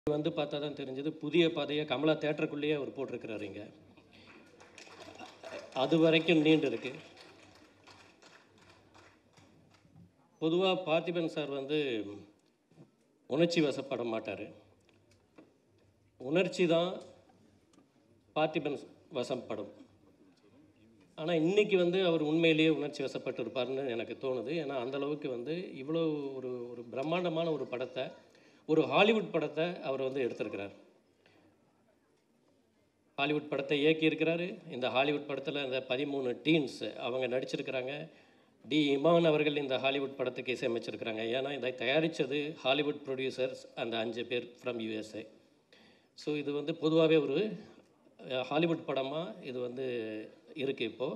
வந்து பார்த்தா தான் தெரிஞ்சது புதிய பாதையை கமலா தேட்டருக்குள்ளேயே அவர் போட்டிருக்கிறாரு இங்க அது வரைக்கும் நீண்டு இருக்கு பொதுவாக பார்த்திபன் சார் வந்து உணர்ச்சி வசப்பட மாட்டார் உணர்ச்சி தான் பார்த்திபன் வசப்படும் ஆனால் இன்னைக்கு வந்து அவர் உண்மையிலேயே உணர்ச்சி வசப்பட்டு இருப்பார்னு எனக்கு தோணுது ஏன்னா அந்த அளவுக்கு வந்து இவ்வளோ ஒரு ஒரு பிரம்மாண்டமான ஒரு படத்தை ஒரு ஹாலிவுட் படத்தை அவர் வந்து எடுத்திருக்கிறார் ஹாலிவுட் படத்தை இயக்கியிருக்கிறாரு இந்த ஹாலிவுட் படத்தில் இந்த பதிமூணு டீன்ஸ் அவங்க நடிச்சிருக்கிறாங்க டி இமான் அவர்கள் இந்த ஹாலிவுட் படத்துக்கு இசையமைச்சிருக்கிறாங்க ஏன்னா இதை தயாரித்தது ஹாலிவுட் ப்ரொடியூசர்ஸ் அந்த அஞ்சு பேர் ஃப்ரம் யூஎஸ்ஏ ஸோ இது வந்து பொதுவாகவே ஒரு அஹ், ஹாலிவுட் படமாக இது வந்து இருக்குது இப்போது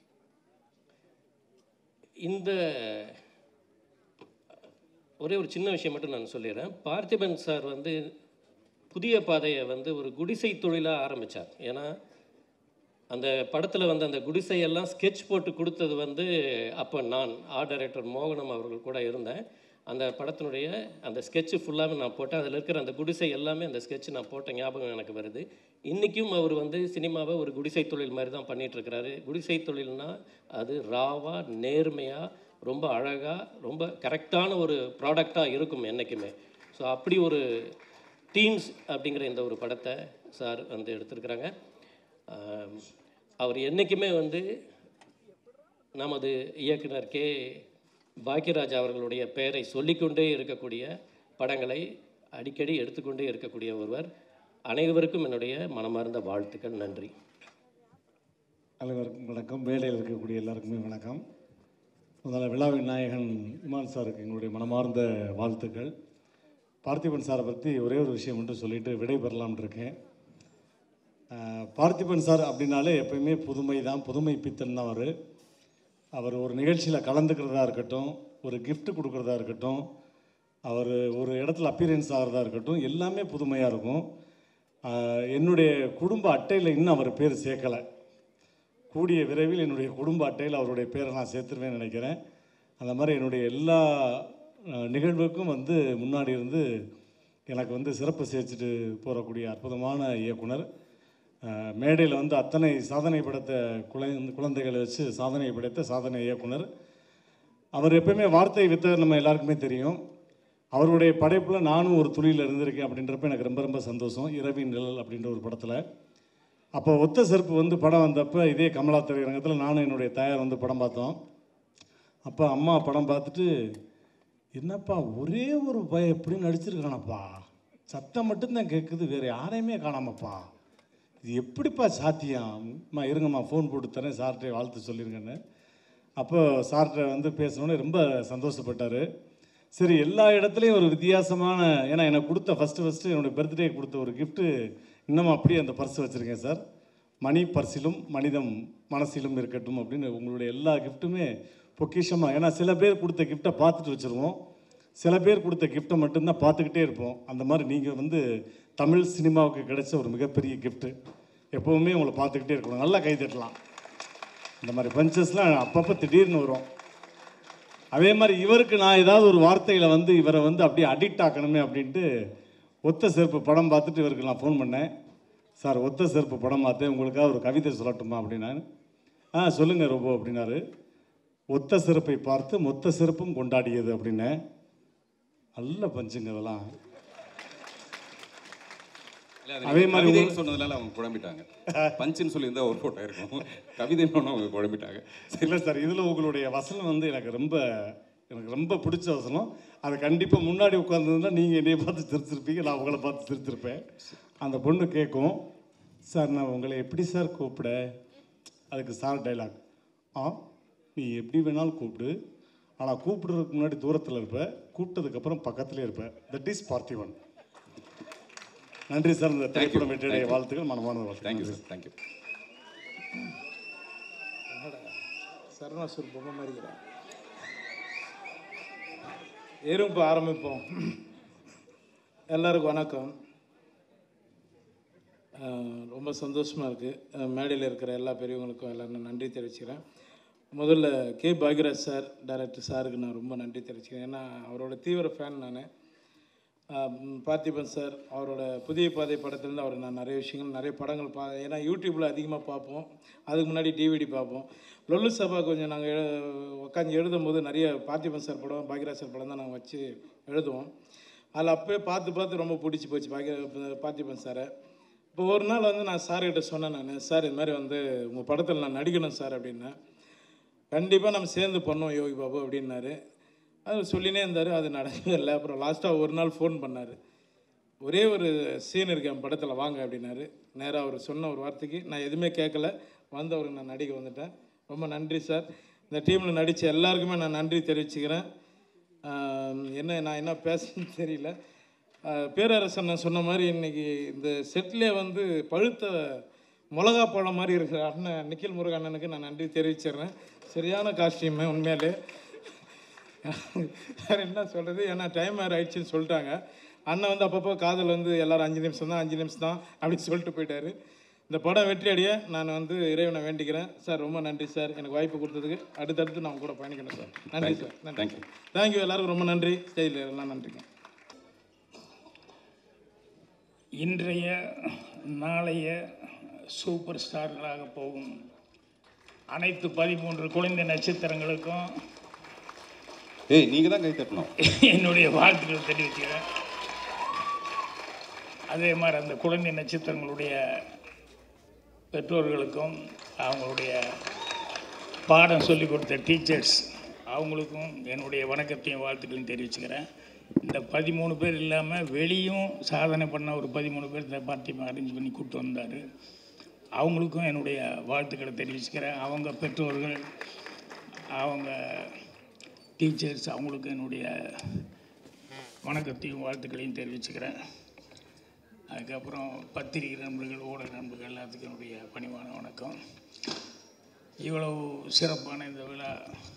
இந்த ஒரே ஒரு சின்ன விஷயம் மட்டும் நான் சொல்லிடுறேன் பார்த்திபன் சார் வந்து புதிய பாதையை வந்து ஒரு குடிசை தொழிலாக ஆரம்பித்தார் ஏன்னா அந்த படத்தில் வந்து அந்த குடிசையெல்லாம் ஸ்கெட்ச் போட்டு கொடுத்தது வந்து அப்போ நான் ஆர்ட் டைரக்டர் மோகனம் அவர்கள் கூட இருந்தேன் அந்த படத்தினுடைய அந்த ஸ்கெட்சு ஃபுல்லாகவே நான் போட்டேன் அதில் இருக்கிற அந்த குடிசை எல்லாமே அந்த ஸ்கெட்ச் நான் போட்ட ஞாபகம் எனக்கு வருது இன்றைக்கும் அவர் வந்து சினிமாவை ஒரு குடிசை தொழில் மாதிரி தான் பண்ணிட்டு இருக்கிறாரு குடிசை தொழில்னா அது ராவாக நேர்மையாக ரொம்ப அழகாக ரொம்ப கரெக்டான ஒரு ப்ராடக்டாக இருக்கும் என்றைக்குமே ஸோ அப்படி ஒரு டீன்ஸ் அப்படிங்கிற இந்த ஒரு படத்தை சார் வந்து எடுத்திருக்கிறாங்க ஆம், அவர் என்றைக்குமே வந்து நமது இயக்குனர் கே பாக்கியராஜ் அவர்களுடைய பெயரை சொல்லிக்கொண்டே இருக்கக்கூடிய படங்களை அடிக்கடி எடுத்துக்கொண்டே இருக்கக்கூடிய ஒருவர் அனைவருக்கும் என்னுடைய மனமார்ந்த வாழ்த்துக்கள் நன்றி அனைவருக்கும் வணக்கம் மேடையில் இருக்கக்கூடிய எல்லாருக்குமே வணக்கம் முதல்ல விழாவின் நாயகன் இமான் சாருக்கு எங்களுடைய மனமார்ந்த வாழ்த்துக்கள் பார்த்திபன் சாரை பற்றி ஒரே ஒரு விஷயம் மட்டும் சொல்லிட்டு விடை பெறலாம்னு இருக்கேன் ஆஹ், பார்த்திபன் சார் அப்படின்னாலே எப்பயுமே புதுமை தான் புதுமை பித்தன் தான் அவர் அவர் ஒரு நிகழ்ச்சியில் கலந்துக்கிறதா இருக்கட்டும் ஒரு gift கொடுக்குறதா இருக்கட்டும் அவர் ஒரு இடத்துல அப்பியரன்ஸ் ஆகிறதா இருக்கட்டும் எல்லாமே புதுமையாக இருக்கும் ஆஹ், என்னுடைய குடும்ப அட்டையில் இன்னும் அவர் பேர் சேர்க்கலை கூடிய விரைவில் என்னுடைய குடும்ப அட்டையில் அவருடைய பேரை நான் சேர்த்துருவேன்னு நினைக்கிறேன் அந்த மாதிரி என்னுடைய எல்லா அஹ், நிகழ்வுக்கும் வந்து முன்னாடி இருந்து எனக்கு வந்து சிறப்பு சேர்த்துட்டு போகக்கூடிய அற்புதமான இயக்குனர் அஹ், மேடையில் வந்து அத்தனை சாதனை படைத்த குழந்தை குழந்தைகளை வச்சு சாதனை படைத்த சாதனை இயக்குனர் அவர் எப்பயுமே வார்த்தை வித்தவர் நம்ம எல்லாருக்குமே தெரியும் அவருடைய படைப்பில் நானும் ஒரு துளியில் இருந்திருக்கேன் அப்படின்றப்ப எனக்கு ரொம்ப ரொம்ப சந்தோஷம் இரவின் நிழல் அப்படின்ற ஒரு படத்தில் அப்போ ஒத்த செருப்பு வந்து படம் வந்தப்போ இதே கமலா திரையரங்கத்தில் நானும் என்னுடைய தாயார் வந்து படம் பார்த்தோம் அப்போ அம்மா படம் பார்த்துட்டு என்னப்பா ஒரே ஒரு பய எப்படி நடிச்சிருக்கானப்பா சத்தம் மட்டும்தான் கேட்குது வேறு யாரையுமே காணாமப்பா இது எப்படிப்பா சாத்தியம் அம்மா இருங்கம்மா ஃபோன் போட்டு தரேன் சார்கிட்ட வாழ்த்து சொல்லிருங்கன்னு அப்போ சார்கிட்ட வந்து பேசினோன்னே ரொம்ப சந்தோஷப்பட்டார் சரி எல்லா இடத்துலையும் ஒரு வித்தியாசமான ஏன்னா எனக்கு கொடுத்த ஃபஸ்ட்டு ஃபஸ்ட்டு என்னுடைய பர்த்டே கொடுத்த ஒரு கிஃப்ட்டு இன்னமும் அப்படியே அந்த பர்ஸ் வச்சுருக்கேன் சார் மணி பர்சிலும் மனிதம் மனசிலும் இருக்கட்டும் அப்படின்னு உங்களுடைய எல்லா கிஃப்ட்டுமே பொக்கிஷமாக ஏன்னா சில பேர் கொடுத்த கிஃப்ட்டை பார்த்துட்டு வச்சுருவோம் சில பேர் கொடுத்த கிஃப்ட்டை மட்டும்தான் பார்த்துக்கிட்டே இருப்போம் அந்த மாதிரி நீங்கள் வந்து தமிழ் சினிமாவுக்கு கிடைச்ச ஒரு மிகப்பெரிய கிஃப்ட்டு எப்போவுமே உங்களை பார்த்துக்கிட்டே இருக்கணும் நல்லா கை தட்டலாம் இந்த மாதிரி பஞ்சஸ்லாம் அப்பப்போ திடீர்னு வரும் அதே மாதிரி இவருக்கு நான் ஏதாவது ஒரு வார்த்தையில வந்து இவரை வந்து அப்படியே அடிக்ட் ஆக்கணுமே அப்படின்ட்டு ஒத்த செருப்பு படம் பார்த்துட்டு இவருக்கு நான் ஃபோன் பண்ணேன் சார் ஒத்த செருப்பு படம் பார்த்தேன் உங்களுக்காக ஒரு கவிதை சொல்லட்டுமா அப்படின்னாரு ஆ சொல்லுங்கள் ரொம்ப அப்படின்னாரு ஒத்த செருப்பை பார்த்து மொத்த செருப்பும் கொண்டாடியது அப்படின்னேன் நல்ல பஞ்சுங்க இதெல்லாம் இல்ல, அது அதே நீங்க மாதிரி கவிதைன்னு சொன்னதுனால அவங்க குழம்பிட்டாங்க பஞ்சுன்னு சொல்லியிருந்தா ஒரு போட்டோ இருக்கும் கவிதைன்னு அவங்க குழம்பிட்டாங்க இல்லை சார் இதில் உங்களுடைய வசனம் வந்து எனக்கு ரொம்ப எனக்கு ரொம்ப பிடிச்ச வசனம் அது கண்டிப்பாக முன்னாடி உட்காந்துருந்தா நீங்கள் என்னைய பார்த்து சிரிச்சிருப்பீங்க நான் உங்களை பார்த்து சிரிச்சிருப்பேன் அந்த பொண்ணு கேட்கும் சார் நான் உங்களை எப்படி சார் கூப்பிட அதுக்கு சார் டைலாக் ஆ நீ எப்படி வேணாலும் கூப்பிடு ஆனால் கூப்பிடுறதுக்கு முன்னாடி தூரத்தில் இருப்ப கூப்பிட்டதுக்கப்புறம் பக்கத்துலேயே இருப்ப தட் இஸ் பார்த்திவன் நன்றி சார் இந்த திரைப்படம் வெற்றியுடைய வாழ்த்துக்கள் மனமான வாழ்த்துக்கள் தேங்க்யூ சார் தேங்க்யூ சரணாசூர் பொம்மை மாதிரிக்கிறேன் எறும்பு ஆரம்பிப்போம் எல்லாருக்கும் வணக்கம் அஹ் ரொம்ப சந்தோஷமாக இருக்குது மேடையில் இருக்கிற எல்லா பெரியவங்களுக்கும் எல்லாரும் நன்றி தெரிவிச்சுக்கிறேன் முதல்ல கே பாக்யராஜ் சார் டைரக்டர் சாருக்கு நான் ரொம்ப நன்றி தெரிவிச்சுக்கிறேன் ஏன்னா அவரோட தீவிர ஃபேன் நான் ஆஹ் பார்த்திபன் சார் அவரோட புதிய பாதை படத்துலேருந்து அவர் நான் நிறைய விஷயங்கள் நிறைய படங்கள் பா ஏன்னா யூடியூப்பில் அதிகமாக பார்ப்போம் அதுக்கு முன்னாடி டிவிடி பார்ப்போம் லொல்லு சபா கொஞ்சம் நாங்கள் உட்காந்து எழுதும் போது நிறைய பார்த்திபன் சார் படம் பாக்யராஜ் சார் படம் தான் நாங்கள் வச்சு எழுதுவோம் அதில் அப்போயே பார்த்து பார்த்து ரொம்ப பிடிச்சி போச்சு பாக்ய பார்த்திபன் சாரை இப்போ ஒரு நாள் வந்து நான் சார்கிட்ட சொன்னேன் நான் சார் இது மாதிரி வந்து உங்கள் படத்தில் நான் நடிக்கணும் சார் அப்படின்னேன் கண்டிப்பாக நம்ம சேர்ந்து பண்ணோம் யோகி பாபு அப்படின்னாரு அது சொல்லினே இருந்தார் அது நடக்கவே இல்லை அப்புறம் லாஸ்ட்டாக ஒரு நாள் ஃபோன் பண்ணார் ஒரே ஒரு சீன் இருக்கு என் படத்தில் வாங்க அப்படின்னாரு நேராக அவர் சொன்ன ஒரு வார்த்தைக்கு நான் எதுவுமே கேட்கல வந்து அவருக்கு நான் நடிக்க வந்துட்டேன் ரொம்ப நன்றி சார் இந்த டீமில் நடித்த எல்லாருக்குமே நான் நன்றி தெரிவிச்சுக்கிறேன் ஆஹ் என்ன நான் என்ன பேசணும்னு தெரியல ஆஹ் பேரரசன் நான் சொன்ன மாதிரி இன்னைக்கு இந்த செட்லே வந்து பழுத்த மிளகா பழம் மாதிரி இருக்கிற அண்ணன் நிখিল முருகன் அண்ணனுக்கு நான் நன்றி தெரிவிச்சிடுறேன் சரியான காஸ்டியூமு உண்மையிலே வேறு என்ன சொல்கிறது ஏன்னா டைம் வேறு ஆயிடுச்சுன்னு சொல்லிட்டாங்க அண்ணன் வந்து அப்பப்போ காதல் வந்து எல்லாரும் அஞ்சு நிமிஷம் தான் அஞ்சு நிமிஷம் தான் அப்படின்னு சொல்லிட்டு போயிட்டாரு இந்த படம் வெற்றி அடைய நான் வந்து இறைவனை வேண்டிக்கிறேன் சார் ரொம்ப நன்றி சார் எனக்கு வாய்ப்பு கொடுத்ததுக்கு அடுத்தடுத்து நான் உங்க கூட பயணிக்கணும் சார் நன்றி சார் நன்றி Thank you. தேங்க்யூ எல்லாருக்கும் ரொம்ப நன்றி ஸ்டேஜில் எல்லாம் நன்றிங்க இன்றைய நாளைய சூப்பர் ஸ்டார்களாக போகும் அனைத்து பதிமூன்று குழந்தை நட்சத்திரங்களுக்கும் ஏய் நீங்க தான் கை தட்டணும் என்னுடைய வாழ்த்துக்கள் தெரிவிக்கிறேன் அதே மாதிரி அந்த குழந்தை நட்சத்திரங்களுடைய பெற்றோர்களுக்கும் அவங்களுடைய பாடம் சொல்லிக் கொடுத்த டீச்சர்ஸ் அவங்களுக்கும் என்னுடைய வணக்கத்தையும் வாழ்த்துக்களையும் தெரிவிச்சுக்கிறேன் இந்த பதிமூணு பேர் இல்லாமல் வெளியும் சாதனை பண்ண ஒரு பதிமூணு பேர் இந்த பார்ட்டி அரேஞ்ச் பண்ணி கூப்பிட்டு வந்தார் அவங்களுக்கும் என்னுடைய வாழ்த்துக்களை தெரிவிச்சுக்கிறேன் அவங்க பெற்றோர்கள் அவங்க டீச்சர்ஸ் அவங்களுக்கு என்னுடைய வணக்கத்தையும் வாழ்த்துக்களையும் தெரிவிச்சுக்கிறேன் அதுக்கப்புறம் பத்திரிகை நண்பர்கள் ஊடக நண்பர்கள் எல்லாத்துக்கும் என்னுடைய பணிவான வணக்கம் இவ்வளவு சிறப்பான இந்த விழா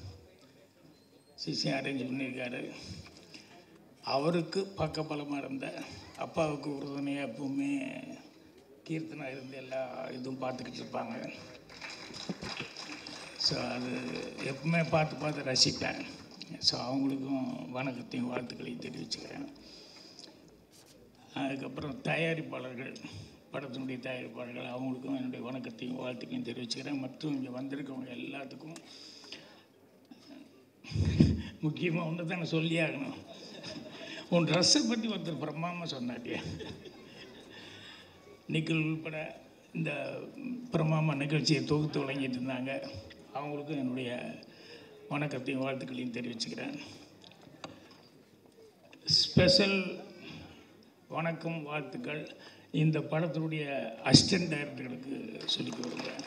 சிசி அரேஞ்ச் பண்ணியிருக்காரு அவருக்கு பக்கபலமாக இருந்த அப்பாவுக்கு உறுதுணையாக எப்பவுமே கீர்த்தனா இருந்து எல்லா இதுவும் பார்த்துக்கிட்டு இருப்பாங்க ஸோ அது எப்பவுமே பார்த்து பார்த்து ரசிப்பேன் ஸோ அவங்களுக்கும் வணக்கத்தையும் வாழ்த்துக்களையும் தெரிவிச்சுக்கிறேன் அதுக்கப்புறம் தயாரிப்பாளர்கள் படத்தினுடைய தயாரிப்பாளர்கள் அவங்களுக்கும் என்னுடைய வணக்கத்தையும் வாழ்த்துக்கையும் தெரிவிச்சுக்கிறேன் மற்றும் இங்கே வந்திருக்கவங்க எல்லாத்துக்கும் முக்கியமாக ஒன்று தான் நான் சொல்லி ஆகணும் உன் ட்ரெஸ்ஸை பற்றி ஒருத்தர் பிரமாமல் சொன்னாட்டியா நிக்கல் உள்பட இந்த பிரமாமா நிகழ்ச்சியை தொகுத்து வழங்கிட்டு இருந்தாங்க அவங்களுக்கும் என்னுடைய வணக்கத்தையும் வாழ்த்துக்களையும் தெரிவிச்சுக்கிறேன் ஸ்பெஷல் வணக்கம் வாழ்த்துக்கள் இந்த படத்தினுடைய அசிஸ்டன்ட் டைரக்டர்களுக்கு சொல்லிக் கொடுக்குறேன்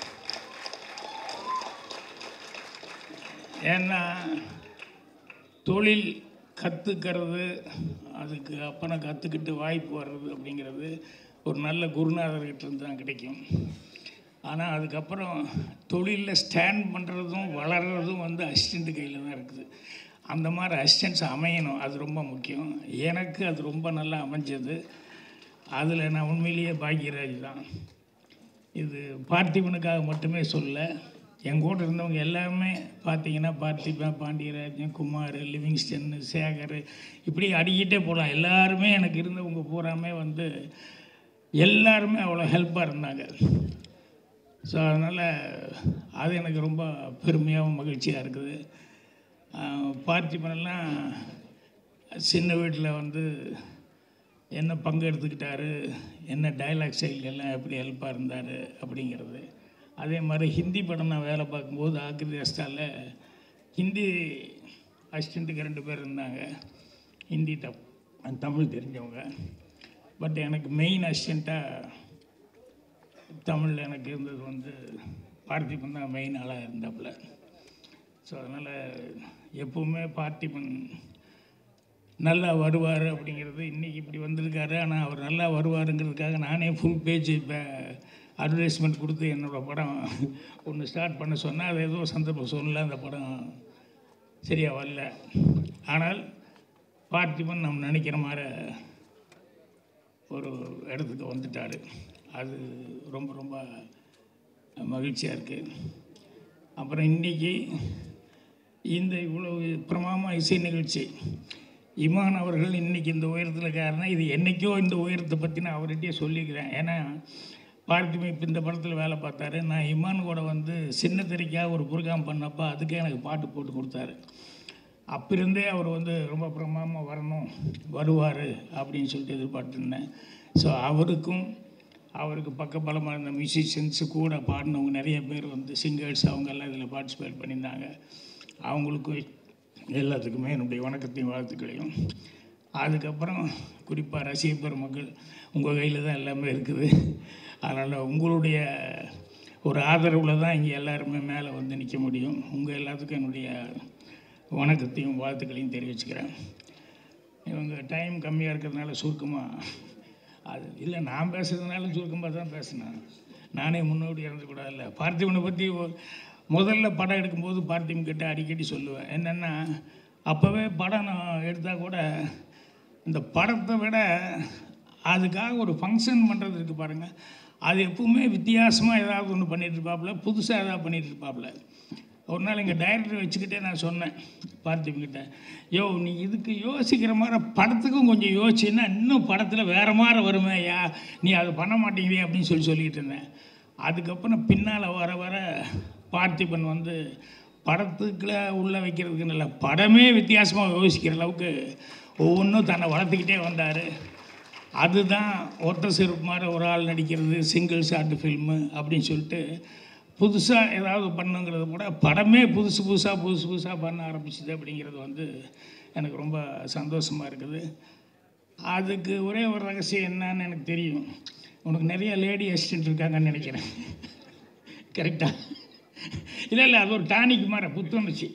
ஏன்னா தொழில் கற்றுக்கிறது அதுக்கு அப்புறம் கற்றுக்கிட்டு வாய்ப்பு வர்றது அப்படிங்கிறது ஒரு நல்ல குருநாதர்கிட்ட இருந்து தான் கிடைக்கும் ஆனால் அதுக்கப்புறம் தொழிலில் ஸ்டாண்ட் பண்ணுறதும் வளர்கிறதும் வந்து அசிஸ்டண்ட் கையில் தான் இருக்குது அந்த மாதிரி அசிஸ்டன்ஸ் அமையணும் அது ரொம்ப முக்கியம் எனக்கு அது ரொம்ப நல்லா அமைஞ்சது அதில் நான் உண்மையிலேயே பாக்யராஜ் தான் இது பார்த்திபனுக்காக மட்டுமே சொல்ல என் கூட இருந்தவங்க எல்லாமே பார்த்தீங்கன்னா பார்த்திபன் பாண்டியராஜன் குமார் லிவிங்ஸ்டன் சேகர் இப்படி அடிக்கிட்டே போகலாம் எல்லாருமே எனக்கு இருந்தவங்க பூராமே வந்து எல்லாருமே அவ்வளோ ஹெல்ப்பாக இருந்தாங்க ஸோ அதனால் அது எனக்கு ரொம்ப பெருமையாகவும் மகிழ்ச்சியாக இருக்குது ஆஹ் பார்த்திபனெல்லாம் சின்ன வீட்டில் வந்து என்ன பங்கு எடுத்துக்கிட்டாரு என்ன டைலாக் ஸ்டைல் எல்லாம் எப்படி ஹெல்ப்பாக இருந்தார் அப்படிங்கிறது அதே மாதிரி ஹிந்தி படம் நான் வேலை பார்க்கும்போது ஆக்கிரி அஸ்டாவில் ஹிந்தி அசிஸ்டண்ட்டுக்கு ரெண்டு பேர் இருந்தாங்க ஹிந்தி தப் தமிழ் தெரிஞ்சவங்க பட் எனக்கு மெயின் அசிஸ்டண்ட்டாக தமிழில் எனக்கு இருந்தது வந்து பார்த்திபன் தான் மெயின் ஆளாக இருந்தாப்புல ஸோ அதனால் எப்பவுமே பார்த்திபன் நல்லா வருவார் அப்படிங்கிறது இன்றைக்கி இப்படி வந்திருக்காரு ஆனால் அவர் நல்லா வருவாருங்கிறதுக்காக நானே ஃபுல் பேஜ் இப்போ அட்வர்டைஸ்மெண்ட் கொடுத்து என்னோடய படம் ஒன்று ஸ்டார்ட் பண்ண சொன்னால் அது ஏதோ சந்தர்ப்பம் சொல்லல அந்த படம் சரியாக வரல ஆனால் பார்த்திபன் நம்ம நினைக்கிற மாதிரி ஒரு இடத்துக்கு வந்துட்டார் அது ரொம்ப ரொம்ப மகிழ்ச்சியாக இருக்குது அப்புறம் இன்றைக்கி இந்த இவ்வளவு பிரமாமா இசை நிகழ்ச்சி இமான் அவர்கள் இன்னைக்கு இந்த உயரத்தில் இருக்காருன்னா இது என்றைக்கோ இந்த உயரத்தை பற்றி நான் அவர்கிட்டயே சொல்லிக்கிறேன் ஏன்னா பார்த்திபன் இப்போ இந்த படத்தில் வேலை பார்த்தாரு நான் இமான் கூட வந்து சின்ன திரைக்காக ஒரு ப்ரோக்ராம் பண்ணப்போ அதுக்கே எனக்கு பாட்டு போட்டு கொடுத்தாரு அப்பிருந்தே அவர் வந்து ரொம்ப பிரமாதமாக வரணும் வருவார் அப்படின்னு சொல்லிட்டு எதிர்பார்த்துருந்தேன் ஸோ அவருக்கும் அவருக்கு பக்கபலமாக இருந்த மியூசிஷியன்ஸு கூட பாடினவங்க நிறைய பேர் வந்து சிங்கர்ஸ் அவங்கெல்லாம் இதில் பார்ட்டிசிபேட் பண்ணியிருந்தாங்க அவங்களுக்கும் எல்லாத்துக்குமே என்னுடைய வணக்கத்தையும் வாழ்த்துக்களையும் அதுக்கப்புறம் குறிப்பாக ரசிக பெருமக்கள் உங்கள் கையில் தான் எல்லாமே இருக்குது அதனால் உங்களுடைய ஒரு ஆதரவில் தான் இங்கே எல்லாருமே மேலே வந்து நிற்க முடியும் உங்கள் எல்லாத்துக்கும் என்னுடைய வணக்கத்தையும் வாழ்த்துக்களையும் தெரிவிச்சுக்கிறேன் இவங்க டைம் கம்மியாக இருக்கிறதுனால சுருக்கமாக அது இல்லை நான் பேசுறதுனால சுருக்கமாக தான் பேசினேன் நானே முன்னோடி இறந்துக்கூடாதுல்ல பார்த்திபனை பற்றி ஒ- முதல்ல படம் எடுக்கும்போது பார்த்திபன் கிட்ட அடிக்கடி சொல்லுவேன் என்னென்னா அப்போவே படம் நான் எடுத்தால் கூட இந்த படத்தை விட அதுக்காக ஒரு ஃபங்க்ஷன் பண்ணுறது இருக்குது பாருங்கள் அது எப்பவுமே வித்தியாசமாக ஏதாவது ஒன்று பண்ணிட்டு இருப்பாப்புல புதுசாக ஏதாவது பண்ணிட்டு இருப்பாப்புல ஒரு நாள் எங்கள் டைரக்டர் வச்சுக்கிட்டே நான் சொன்னேன் பார்த்திபன்கிட்ட யோ நீ இதுக்கு யோசிக்கிற மாதிரி படத்துக்கும் கொஞ்சம் யோசிச்சுன்னா இன்னும் படத்தில் வேறு மாதிரி வருமே ஐயா நீ அதை பண்ண மாட்டேங்கிறே அப்படின்னு சொல்லி சொல்லிட்டு இருந்தேன் அதுக்கப்புறம் பின்னால் வர வர பார்த்திபன் வந்து படத்துக்குள்ள உள்ளே வைக்கிறதுக்கு நல்ல படமே வித்தியாசமாக யோசிக்கிற அளவுக்கு ஒவ்வொன்றும் தன்னை வளர்த்துக்கிட்டே வந்தார் அதுதான் ஒற்றை செருப்பு மாதிரி ஒரு ஆள் நடிக்கிறது சிங்கிள் ஷார்ட் ஃபில்மு அப்படின்னு சொல்லிட்டு புதுசாக ஏதாவது பண்ணுங்கிறத கூட படமே புதுசு புதுசாக புதுசு புதுசாக பண்ண ஆரம்பிச்சுது அப்படிங்கிறது வந்து எனக்கு ரொம்ப சந்தோஷமாக இருக்குது அதுக்கு ஒரே ஒரு ரகசியம் என்னன்னு எனக்கு தெரியும் உனக்கு நிறைய லேடி அசிஸ்டன்ட் இருக்காங்கன்னு நினைக்கிறேன் கரெக்டாக இல்லை இல்லை அது ஒரு டானிக் மாதிரி புத்துணர்ச்சி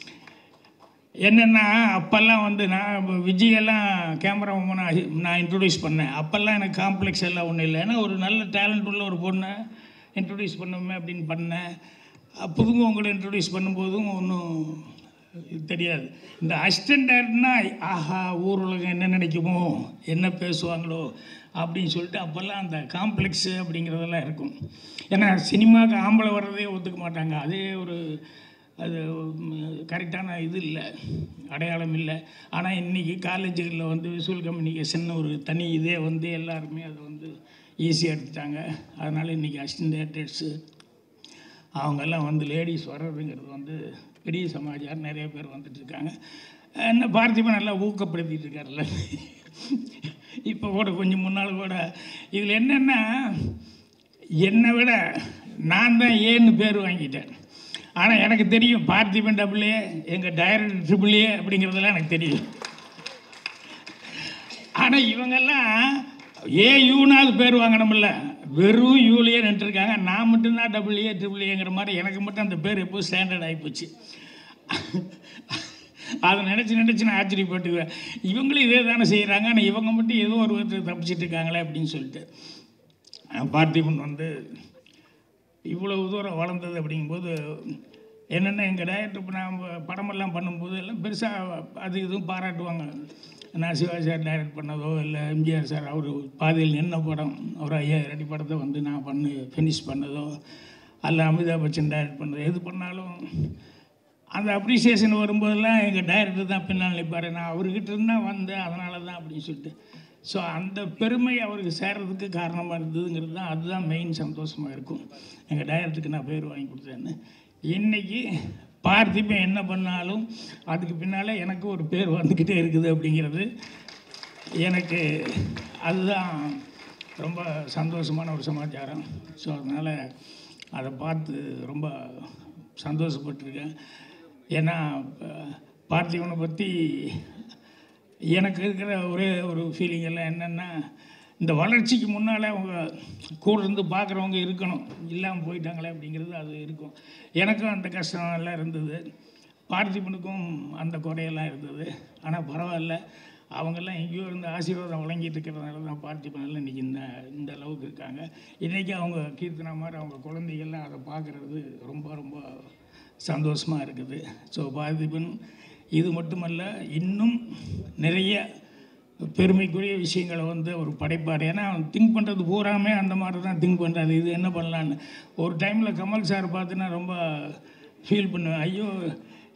என்னென்னா அப்போல்லாம் வந்து நான் இப்ப விஜயெல்லாம் கேமரா நான் நான் இன்ட்ரடியூஸ் பண்ணேன் அப்போல்லாம் எனக்கு காம்ப்ளெக்ஸ் எல்லாம் ஒன்றும் இல்லை ஏன்னா ஒரு நல்ல டேலண்ட் உள்ள ஒரு பொண்ணை இன்ட்ரடியூஸ் பண்ணுமே அப்படின்னு பண்ணேன் அஹ் புதுமுகங்களை இன்ட்ரடியூஸ் பண்ணும்போதும் ஒன்றும் தெரியாது இந்த அசிஸ்டன்ட் டேரக்டர்னா ஆஹா ஊர் உலகம் என்ன நினைக்குமோ என்ன பேசுவாங்களோ அப்படின்னு சொல்லிட்டு அப்போல்லாம் அந்த காம்ப்ளெக்ஸு அப்படிங்கிறதெல்லாம் இருக்கும் ஏன்னா சினிமாவுக்கு ஆம்பளை வர்றதே ஒத்துக்க மாட்டாங்க அதே ஒரு அது கரெக்டான இது இல்லை அடையாளம் இல்லை ஆனால் இன்றைக்கி காலேஜுகளில் வந்து விசுவல் கம்யூனிகேஷன் ஒரு தனி இதே வந்து எல்லாருமே அதை வந்து ஈஸியாக எடுத்துட்டாங்க அதனால் இன்றைக்கி அசிஸ்டன்ட் டேரக்டர்ஸு அவங்கெல்லாம் வந்து லேடிஸ் வர்றதுங்கிறது வந்து பெரிய சமாச்சாரம் நிறைய பேர் வந்துட்டு இருக்காங்க என்ன பார்த்திபன் நல்லா ஊக்கப்படுத்திட்டு இருக்காருல்ல இப்போ கூட கொஞ்சம் முன்னால் கூட இதில் என்னென்னா என்னை விட நான் தான் ஏன்னு பேர் வாங்கிட்டேன் ஆனால் எனக்கு தெரியும் பார்த்திபன் டபுள்ஏ எங்கள் டைரக்டர் ட்ரிபிள் ஏ அப்படிங்கிறதெல்லாம் எனக்கு தெரியும் ஆனால் இவங்கெல்லாம் ஏ யூனாவது பேர் வாங்கணும்ல வெறும் யூலியே நின்றுருக்காங்க நான் மட்டும்தான் டபுள் ஏ ட்ரிபிள் ஏங்கிற மாதிரி எனக்கு மட்டும் அந்த பேர் எப்போ ஸ்டாண்டர்ட் ஆகிப்போச்சு அதை நினச்சி நினச்சி நான் ஆச்சரியப்பட்டுக்குவேன் இவங்களும் இதே தானே செய்கிறாங்க ஆனால் இவங்க மட்டும் ஏதோ ஒரு விதத்தில் தப்பிச்சிட்டு இருக்காங்களே அப்படின்னு சொல்லிட்டு அஹ் பார்த்திபன் வந்து இவ்வளவு தூரம் வளர்ந்தது அப்படிங்கும்போது என்னென்ன எங்கள் டைரக்டர் இப்போ நான் படமெல்லாம் பண்ணும்போது எல்லாம் பெருசாக அது இதுவும் பாராட்டுவாங்க நான் சிவா சார் டைரக்ட் பண்ணதோ இல்லை எம்ஜிஆர் சார் அவர் பாதியில் நின்ன படம் ஒரு ஐயாயிரம் அடி படத்தை வந்து நான் பண்ணி ஃபினிஷ் பண்ணதோ அல்ல அமிதாப் பச்சன் டைரக்ட் பண்ணதோ எது பண்ணாலும் அந்த அப்ரிசியேஷன் வரும்போதெல்லாம் எங்கள் டைரக்டர் தான் பின்னால் நிற்பார் நான் அவர்கிட்ட இருந்தால் வந்தேன் அதனால தான் அப்படின்னு சொல்லிட்டு ஸோ அந்த பெருமை அவருக்கு சேர்றதுக்கு காரணமாக இருந்ததுங்கிறது தான் அதுதான் மெயின் சந்தோஷமாக இருக்கும் எங்கள் டைரக்டருக்கு நான் பேர் வாங்கி கொடுத்தேன்னு இன்றைக்கி பார்த்திபன் என்ன பண்ணாலும் அதுக்கு பின்னால் எனக்கு ஒரு பேர் வந்துக்கிட்டே இருக்குது அப்படிங்கிறது எனக்கு அதுதான் ரொம்ப சந்தோஷமான ஒரு சமாச்சாரம் ஸோ அதனால் அதை பார்த்து ரொம்ப சந்தோஷப்பட்டிருக்கேன் ஏன்னா அஹ், பார்த்திபனை பற்றி எனக்கு இருக்கிற ஒரே ஒரு ஃபீலிங் எல்லாம் என்னென்னா இந்த வளர்ச்சிக்கு முன்னால் அவங்க கூட இருந்து பார்க்குறவங்க இருக்கணும் இல்லாமல் போயிட்டாங்களே அப்படிங்கிறது அது இருக்கும் எனக்கும் அந்த கஷ்டம் எல்லாம் இருந்தது பார்த்திபனுக்கும் அந்த குறையெல்லாம் இருந்தது ஆனால் பரவாயில்ல அவங்கெல்லாம் எங்கேயோ இருந்து ஆசீர்வாதம் வழங்கிட்டு இருக்கிறதுனால தான் பார்த்திபன் எல்லாம் இன்றைக்கி இந்த இந்த அளவுக்கு இருக்காங்க இன்றைக்கி அவங்க கீர்த்தனா மாதிரி அவங்க குழந்தைகள்லாம் அதை பார்க்குறது ரொம்ப ரொம்ப சந்தோஷமாக இருக்குது ஸோ பார்த்திபன் இது மட்டுமல்ல இன்னும் நிறைய பெருமைக்குரிய விஷயங்களை வந்து அவர் படைப்பார் ஏன்னா அவன் திங்க் பண்ணுறது பூராமே அந்த மாதிரி தான் திங்க் பண்ணுறாரு இது என்ன பண்ணலான்னு ஒரு டைமில் கமல் சார் பார்த்துன்னா ரொம்ப ஃபீல் பண்ணுவேன் ஐயோ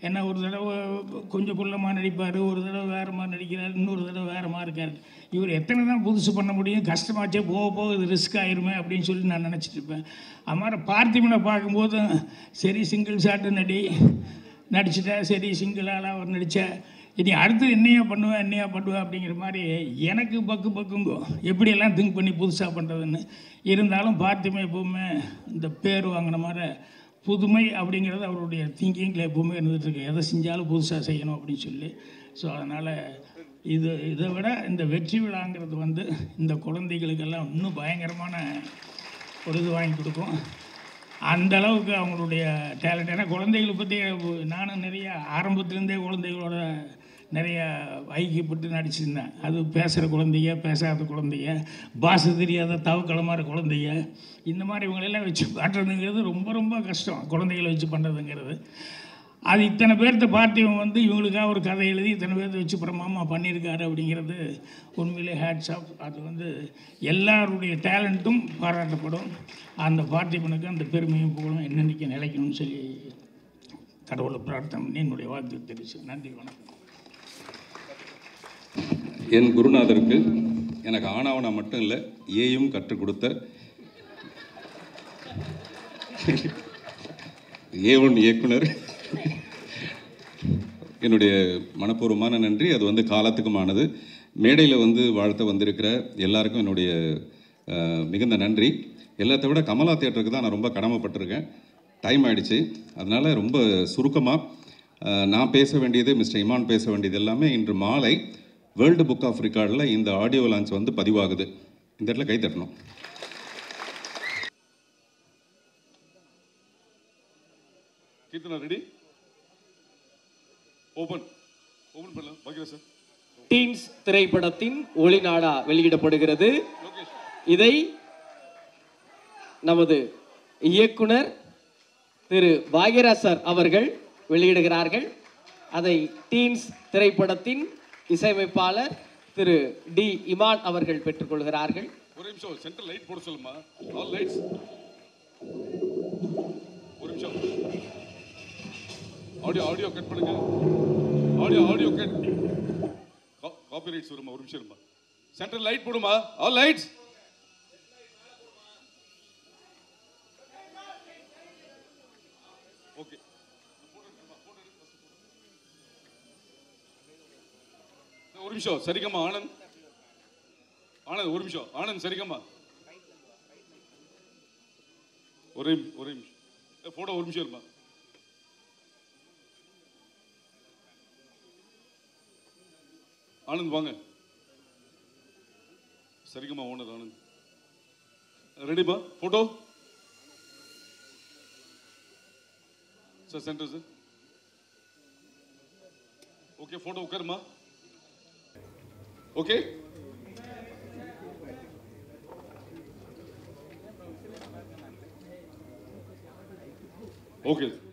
ஏன்னா ஒரு தடவை கொஞ்சம் குள்ளமாக நடிப்பார் ஒரு தடவை வேறு மாதிரி நடிக்கிறார் இன்னொரு தடவை வேறு மாதிரி இருக்கார் இவர் எத்தனை தான் புதுசு பண்ண முடியும் கஷ்டமாச்சே போக போக இது ரிஸ்க் ஆயிருமே அப்படின்னு சொல்லி நான் நினச்சிட்டு இருப்பேன் அது மாதிரி பார்த்திபனை பார்க்கும்போது சரி சிங்கிள் ஷாட்டு நடி நடிச்சிட்டேன் சரி சிங்கிள் ஆளாக அவர் நடித்தேன் இனி அடுத்து என்னையா பண்ணுவேன் என்னையா பண்ணுவேன் அப்படிங்கிற மாதிரி எனக்கு பக்கு பக்குங்கோ எப்படியெல்லாம் திங்க் பண்ணி புதுசாக பண்ணுறதுன்னு இருந்தாலும் பார்த்திபன் எப்போவுமே இந்த பேர் வாங்கின மாதிரி புதுமை அப்படிங்கிறது அவருடைய திங்கிங்கில் எப்போவுமே இருந்துகிட்ருக்கு எதை செஞ்சாலும் புதுசாக செய்யணும் அப்படின்னு சொல்லி ஸோ அதனால் இது இதை விட இந்த வெற்றி விழாங்கிறது வந்து இந்த குழந்தைகளுக்கெல்லாம் இன்னும் பயங்கரமான ஒரு இது வாங்கி கொடுக்கும் அந்த அளவுக்கு அவங்களுடைய டேலண்ட் ஏன்னா குழந்தைகளை பற்றி நானும் நிறைய ஆரம்பத்துலேருந்தே குழந்தைகளோட நிறைய ஐக்கியப்பட்டு நடிச்சிருந்தேன் அது பேசுகிற குழந்தைங்க பேசாத குழந்தைங்க பாஷை தெரியாத தவக்களமான குழந்தைங்க இந்த மாதிரி இவங்களெல்லாம் வச்சு பண்ணுறதுங்கிறது ரொம்ப ரொம்ப கஷ்டம் குழந்தைகளை வச்சு பண்ணுறதுங்கிறது அது இத்தனை பேர்த்த பார்த்து இவன் வந்து இவங்களுக்காக ஒரு கதை எழுதி இத்தனை பேர்த்த வச்சு பிரமாமா பண்ணியிருக்காரு அப்படிங்கிறது உண்மையிலே ஹேட்ஸ் ஆஃப் அது வந்து எல்லாருடைய டேலண்ட்டும் பாராட்டப்படும் அந்த பார்த்திபனுக்கு அந்த பெருமையும் புகழும் என்னென்னைக்கு நிலைக்கணும்னு சொல்லி கடவுளை பிரார்த்தனை பண்ணி என்னுடைய வாழ்த்து தெரிவிச்சு நன்றி வணக்கம் என் குருநாதருக்கு எனக்கு ஆனாவனா மட்டும் இல்லை ஏயும் கற்றுக் கொடுத்த ஏ ஒன் இயக்குனர் என்னுடைய மனப்பூர்வமான நன்றி அது வந்து காலத்துக்குமானது மேடையில் வந்து வாழ்த்த வந்திருக்கிற எல்லாருக்கும் என்னுடைய அஹ், மிகுந்த நன்றி எல்லாத்தை விட கமலா தியேட்டருக்கு தான் நான் ரொம்ப கடமைப்பட்டிருக்கேன் டைம் ஆயிடுச்சு அதனால் ரொம்ப சுருக்கமாக நான் பேச வேண்டியது மிஸ்டர் இமான் பேச வேண்டியது எல்லாமே இன்று மாலை வேர்ல்டு புக் ஆஃப் ரெக்கார்டில் இந்த ஆடியோ லான்ச் வந்து பதிவாகுது இந்த இடத்துல கை தட்டணும் கீர்த்தனா ரெடி ஓபன் ஓபன் பண்ணலாம் பாக்கியா சார் டீன்ஸ் திரைப்படத்தின் ஒளிநாடா வெளியிடப்படுகிறது இதை நமது இயக்குனர் திரு பாக்யராஜ் சார் அவர்கள் வெளியிடுகிறார்கள் அதை டீன்ஸ் திரைப்படத்தின் இசையமைப்பாளர் திரு டி இமான் அவர்கள் பெற்றுக்கொள்கிறார்கள் ஒரு நிமிஷம் சென்டர் லைட் போட சொல்லுமா ஆல் லைட்ஸ் ஒரு நிமிஷம் ஆடியோ ஆடியோ கட் பண்ணுங்க audio audio cut copyrights வருமா ஒரு நிமிஷம் இருமா சென்டர் லைட் போடுமா ஆல் லைட்ஸ் ஓகே ஒரு நிமிஷம் சரிகம்மா ஆனந்த் ஆனந்த் ஒரு நிமிஷம் ஆனந்த் சரிகம்மா ஒரே ஒரே நிமிஷம் போட்டோ ஒரு நிமிஷம் இருமா ஆனந்த் வாங்க சரிகம்மா ஓனர் ஆனந்த் ரெடிப்பா photo sir centre sir okay photo உட்காருமா ஓகே ஓகே